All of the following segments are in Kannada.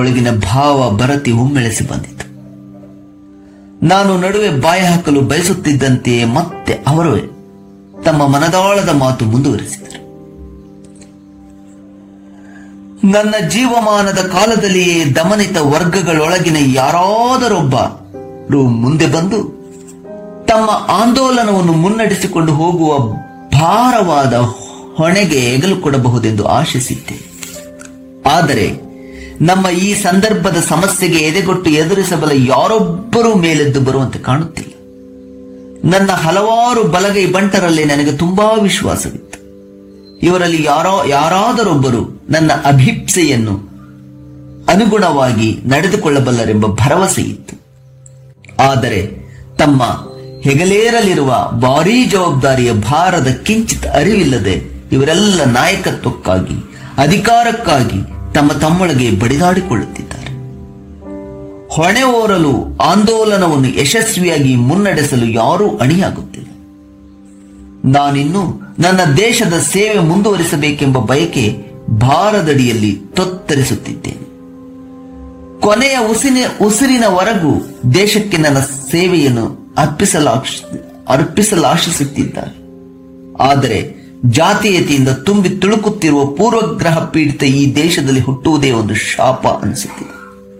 ಒಳಗಿನ ಭಾವ ಬರತಿ ಉಮ್ಮೆಳೆಸಿ ಬಂದಿತು ನಾನು ನಡುವೆ ಬಾಯಿ ಹಾಕಲು ಬಯಸುತ್ತಿದ್ದಂತೆಯೇ ಮತ್ತೆ ಅವರು ತಮ್ಮ ಮನದಾಳದ ಮಾತು ಮುಂದುವರಿಸಿದರು ನನ್ನ ಜೀವಮಾನದ ಕಾಲದಲ್ಲಿಯೇ ದಮನಿತ ವರ್ಗಗಳೊಳಗಿನ ಯಾರಾದರೊಬ್ಬರು ಮುಂದೆ ಬಂದು ತಮ್ಮ ಆಂದೋಲನವನ್ನು ಮುನ್ನಡೆಸಿಕೊಂಡು ಹೋಗುವ ಭಾರವಾದ ಹೊಣೆಗೆ ಎಗಲು ಕೊಡಬಹುದೆಂದು ಆಶಿಸಿದ್ದೆ ಆದರೆ ನಮ್ಮ ಈ ಸಂದರ್ಭದ ಸಮಸ್ಯೆಗೆ ಎದೆಗೊಟ್ಟು ಎದುರಿಸಬಲ್ಲ ಯಾರೊಬ್ಬರೂ ಮೇಲೆದ್ದು ಬರುವಂತೆ ಕಾಣುತ್ತಿಲ್ಲ ನನ್ನ ಹಲವಾರು ಬಲಗೈ ಬಂಟರಲ್ಲಿ ನನಗೆ ತುಂಬಾ ವಿಶ್ವಾಸವಿತ್ತು ಇವರಲ್ಲಿ ಯಾರೋ ಯಾರಾದರೊಬ್ಬರು ನನ್ನ ಅಭಿಪ್ಸೆಯನ್ನು ಅನುಗುಣವಾಗಿ ನಡೆದುಕೊಳ್ಳಬಲ್ಲರೆಂಬ ಭರವಸೆ ಇತ್ತು ಆದರೆ ತಮ್ಮ ಹೆಗಲೇರಲಿರುವ ಭಾರೀ ಜವಾಬ್ದಾರಿಯ ಭಾರದ ಕಿಂಚಿತ್ ಅರಿವಿಲ್ಲದೆ ಇವರೆಲ್ಲ ನಾಯಕತ್ವಕ್ಕಾಗಿ ಅಧಿಕಾರಕ್ಕಾಗಿ ತಮ್ಮ ತಮ್ಮೊಳಗೆ ಬಡಿದಾಡಿಕೊಳ್ಳುತ್ತಿದ್ದಾರೆ ಹೊಣೆ ಓರಲು ಆಂದೋಲನವನ್ನು ಯಶಸ್ವಿಯಾಗಿ ಮುನ್ನಡೆಸಲು ಯಾರೂ ಅಣಿಯಾಗುತ್ತಿಲ್ಲ ನಾನಿನ್ನು ನನ್ನ ದೇಶದ ಸೇವೆ ಮುಂದುವರಿಸಬೇಕೆಂಬ ಬಯಕೆ ಭಾರದಡಿಯಲ್ಲಿ ತೊತ್ತರಿಸುತ್ತಿದ್ದೇನೆ ಕೊನೆಯ ಉಸಿನ ಉಸಿರಿನವರೆಗೂ ದೇಶಕ್ಕೆ ನನ್ನ ಸೇವೆಯನ್ನು ಅರ್ಪಿಸಲಾಕ್ಷ ಅರ್ಪಿಸಲಾಶಿಸುತ್ತಿದ್ದಾರೆ ಆದರೆ ಜಾತೀಯತೆಯಿಂದ ತುಂಬಿ ತುಳುಕುತ್ತಿರುವ ಪೂರ್ವಗ್ರಹ ಪೀಡಿತ ಈ ದೇಶದಲ್ಲಿ ಹುಟ್ಟುವುದೇ ಒಂದು ಶಾಪ ಅನಿಸುತ್ತಿದೆ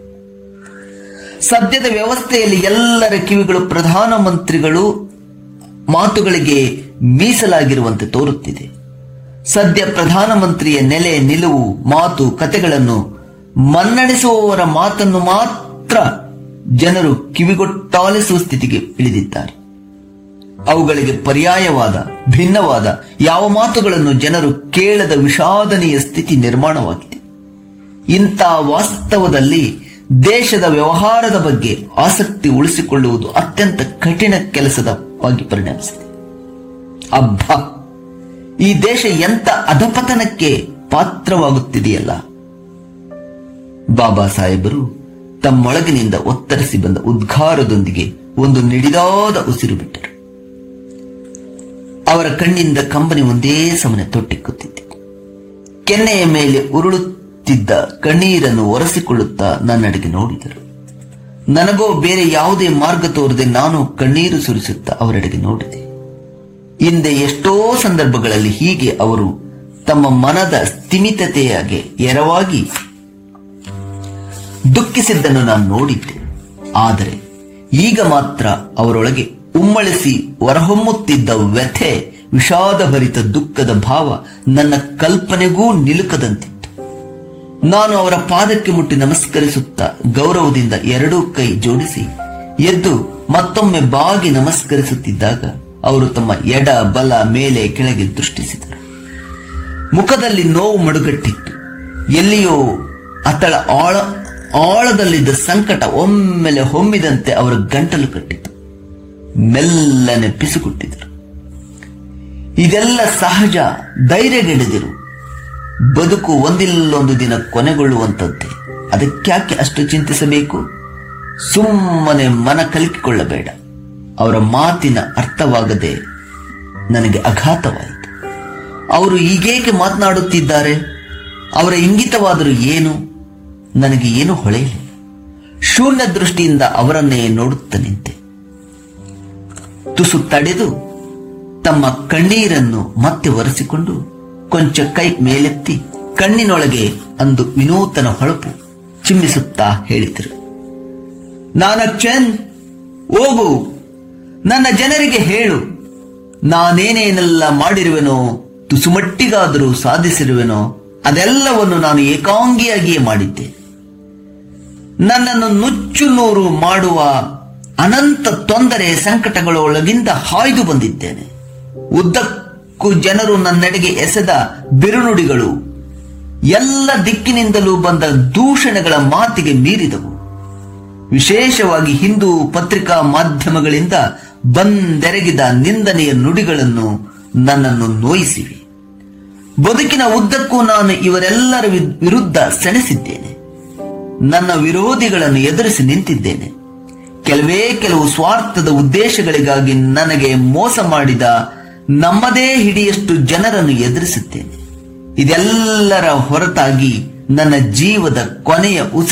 ಸದ್ಯದ ವ್ಯವಸ್ಥೆಯಲ್ಲಿ ಎಲ್ಲರ ಕಿವಿಗಳು ಪ್ರಧಾನಮಂತ್ರಿಗಳು ಮಾತುಗಳಿಗೆ ಮೀಸಲಾಗಿರುವಂತೆ ತೋರುತ್ತಿದೆ ಸದ್ಯ ಪ್ರಧಾನಮಂತ್ರಿಯ ನೆಲೆ ನಿಲುವು ಮಾತು ಕತೆಗಳನ್ನು ಮನ್ನಣಿಸುವವರ ಮಾತನ್ನು ಮಾತ್ರ ಜನರು ಕಿವಿಗೊಟ್ಟಾಲಿಸುವ ಸ್ಥಿತಿಗೆ ಇಳಿದಿದ್ದಾರೆ ಅವುಗಳಿಗೆ ಪರ್ಯಾಯವಾದ ಭಿನ್ನವಾದ ಯಾವ ಮಾತುಗಳನ್ನು ಜನರು ಕೇಳದ ವಿಷಾದನೀಯ ಸ್ಥಿತಿ ನಿರ್ಮಾಣವಾಗಿದೆ ಇಂಥ ವಾಸ್ತವದಲ್ಲಿ ದೇಶದ ವ್ಯವಹಾರದ ಬಗ್ಗೆ ಆಸಕ್ತಿ ಉಳಿಸಿಕೊಳ್ಳುವುದು ಅತ್ಯಂತ ಕಠಿಣ ಕೆಲಸದವಾಗಿ ಪರಿಣಮಿಸಿದೆ ಅಬ್ಬಾ ಈ ದೇಶ ಎಂತ ಅಧಪತನಕ್ಕೆ ಪಾತ್ರವಾಗುತ್ತಿದೆಯಲ್ಲ ಬಾಬಾ ಸಾಹೇಬರು ತಮ್ಮೊಳಗಿನಿಂದ ಒತ್ತರಿಸಿ ಬಂದ ಉದ್ಘಾರದೊಂದಿಗೆ ಒಂದು ನಿಡಿದಾದ ಉಸಿರು ಬಿಟ್ಟರು ಅವರ ಕಣ್ಣಿಂದ ಕಂಬನಿ ಒಂದೇ ಸಮನೆ ತೊಟ್ಟಿಕ್ಕುತ್ತಿದ್ದೆ ಕೆನ್ನೆಯ ಮೇಲೆ ಉರುಳುತ್ತಿದ್ದ ಕಣ್ಣೀರನ್ನು ಒರೆಸಿಕೊಳ್ಳುತ್ತಾ ನನ್ನಡೆಗೆ ನೋಡಿದರು ನನಗೋ ಬೇರೆ ಯಾವುದೇ ಮಾರ್ಗ ತೋರದೆ ನಾನು ಕಣ್ಣೀರು ಸುರಿಸುತ್ತಾ ಅವರೆಡೆಗೆ ನೋಡಿದೆ ಹಿಂದೆ ಎಷ್ಟೋ ಸಂದರ್ಭಗಳಲ್ಲಿ ಹೀಗೆ ಅವರು ತಮ್ಮ ಮನದ ಸ್ಥಿಮಿತತೆಯಾಗೆ ಎರವಾಗಿ ದುಃಖಿಸಿದ್ದನ್ನು ನಾನು ನೋಡಿದ್ದೆ ಆದರೆ ಈಗ ಮಾತ್ರ ಅವರೊಳಗೆ ಉಮ್ಮಳಿಸಿ ಹೊರಹೊಮ್ಮುತ್ತಿದ್ದ ವ್ಯಥೆ ವಿಷಾದಭರಿತ ದುಃಖದ ಭಾವ ನನ್ನ ಕಲ್ಪನೆಗೂ ನಿಲುಕದಂತಿತ್ತು ನಾನು ಅವರ ಪಾದಕ್ಕೆ ಮುಟ್ಟಿ ನಮಸ್ಕರಿಸುತ್ತಾ ಗೌರವದಿಂದ ಎರಡೂ ಕೈ ಜೋಡಿಸಿ ಎದ್ದು ಮತ್ತೊಮ್ಮೆ ಬಾಗಿ ನಮಸ್ಕರಿಸುತ್ತಿದ್ದಾಗ ಅವರು ತಮ್ಮ ಎಡ ಬಲ ಮೇಲೆ ಕೆಳಗೆ ದೃಷ್ಟಿಸಿದರು ಮುಖದಲ್ಲಿ ನೋವು ಮಡುಗಟ್ಟಿತ್ತು ಎಲ್ಲಿಯೋ ಅತಳ ಆಳ ಆಳದಲ್ಲಿದ್ದ ಸಂಕಟ ಒಮ್ಮೆಲೆ ಹೊಮ್ಮಿದಂತೆ ಅವರ ಗಂಟಲು ಕಟ್ಟಿತು ಮೆಲ್ಲನೆ ಪಿಸುಗುಟ್ಟಿದರು ಇದೆಲ್ಲ ಸಹಜ ಧೈರ್ಯಗೆಡದಿರು ಬದುಕು ಒಂದಿಲ್ಲೊಂದು ದಿನ ಕೊನೆಗೊಳ್ಳುವಂತದ್ದೇ ಅದಕ್ಕ್ಯಾಕೆ ಅಷ್ಟು ಚಿಂತಿಸಬೇಕು ಸುಮ್ಮನೆ ಮನ ಕಲಿಕಿಕೊಳ್ಳಬೇಡ ಅವರ ಮಾತಿನ ಅರ್ಥವಾಗದೆ ನನಗೆ ಅಘಾತವಾಯಿತು ಅವರು ಈಗೇಕೆ ಮಾತನಾಡುತ್ತಿದ್ದಾರೆ ಅವರ ಇಂಗಿತವಾದರೂ ಏನು ನನಗೆ ಏನು ಹೊಳೆಯಲಿಲ್ಲ ಶೂನ್ಯ ದೃಷ್ಟಿಯಿಂದ ಅವರನ್ನೇ ನೋಡುತ್ತ ನಿಂತೆ ತುಸು ತಡೆದು ತಮ್ಮ ಕಣ್ಣೀರನ್ನು ಮತ್ತೆ ಒರೆಸಿಕೊಂಡು ಕೊಂಚ ಕೈ ಮೇಲೆತ್ತಿ ಕಣ್ಣಿನೊಳಗೆ ಅಂದು ವಿನೂತನ ಹೊಳಪು ಚಿಮ್ಮಿಸುತ್ತಾ ಹೇಳಿದರು ನಾನಕ್ಷನ್ ಹೋಗು ನನ್ನ ಜನರಿಗೆ ಹೇಳು ನಾನೇನೇನೆಲ್ಲ ಮಾಡಿರುವೆನೋ ತುಸುಮಟ್ಟಿಗಾದರೂ ಸಾಧಿಸಿರುವೆನೋ ಅದೆಲ್ಲವನ್ನು ನಾನು ಏಕಾಂಗಿಯಾಗಿಯೇ ಮಾಡಿದ್ದೆ ನನ್ನನ್ನು ನುಚ್ಚು ನೂರು ಮಾಡುವ ಅನಂತ ತೊಂದರೆ ಸಂಕಟಗಳೊಳಗಿಂದ ಹಾಯ್ದು ಬಂದಿದ್ದೇನೆ ಉದ್ದಕ್ಕೂ ಜನರು ನನ್ನೆಡೆಗೆ ಎಸೆದ ಬಿರುನುಡಿಗಳು ಎಲ್ಲ ದಿಕ್ಕಿನಿಂದಲೂ ಬಂದ ದೂಷಣೆಗಳ ಮಾತಿಗೆ ಮೀರಿದವು ವಿಶೇಷವಾಗಿ ಹಿಂದೂ ಪತ್ರಿಕಾ ಮಾಧ್ಯಮಗಳಿಂದ ಬಂದೆರಗಿದ ನಿಂದನೆಯ ನುಡಿಗಳನ್ನು ನನ್ನನ್ನು ನೋಯಿಸಿವೆ ಬದುಕಿನ ಉದ್ದಕ್ಕೂ ನಾನು ಇವರೆಲ್ಲರ ವಿ- ವಿರುದ್ಧ ಸೆಣಸಿದ್ದೇನೆ ನನ್ನ ವಿರೋಧಿಗಳನ್ನು ಎದುರಿಸಿ ನಿಂತಿದ್ದೇನೆ ಕೆಲವೇ ಕೆಲವು ಸ್ವಾರ್ಥದ ಉದ್ದೇಶಗಳಿಗಾಗಿ ನನಗೆ ಮೋಸ ಮಾಡಿದ ನಮ್ಮದೇ ಹಿಡಿಯಷ್ಟು ಜನರನ್ನು ಎದುರಿಸುತ್ತೇನೆ ಇದೆಲ್ಲರ ಹೊರತಾಗಿ ನನ್ನ ಜೀವದ ಕೊನೆಯ ಉಸಿರು